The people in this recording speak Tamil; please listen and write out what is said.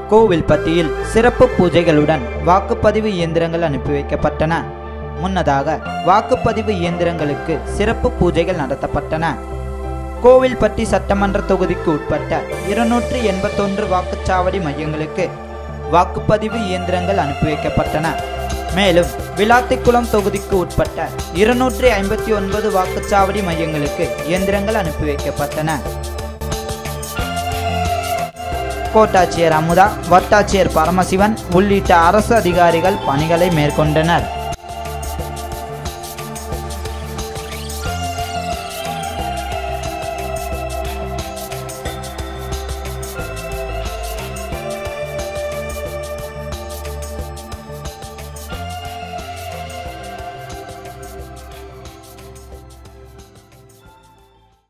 கோவில்பட்டியில் சிறப்பு பூஜைகளுடன் வாக்குப்பதிவு இயந்திரங்கள் அனுப்பி வைக்கப்பட்டன முன்னதாக வாக்குப்பதிவு இயந்திரங்களுக்கு சிறப்பு பூஜைகள் நடத்தப்பட்டன கோவில்பட்டி சட்டமன்ற தொகுதிக்கு உட்பட்ட இருநூற்றி எண்பத்தொன்று வாக்குச்சாவடி மையங்களுக்கு வாக்குப்பதிவு இயந்திரங்கள் அனுப்பி வைக்கப்பட்டன மேலும் விளாத்திக்குளம் தொகுதிக்கு உட்பட்ட இருநூற்றி ஐம்பத்தி ஒன்பது வாக்குச்சாவடி மையங்களுக்கு இயந்திரங்கள் அனுப்பி வைக்கப்பட்டன கோட்டாட்சியர் அமுதா வட்டாட்சியர் பரமசிவன் உள்ளிட்ட அரசு அதிகாரிகள் பணிகளை மேற்கொண்டனர்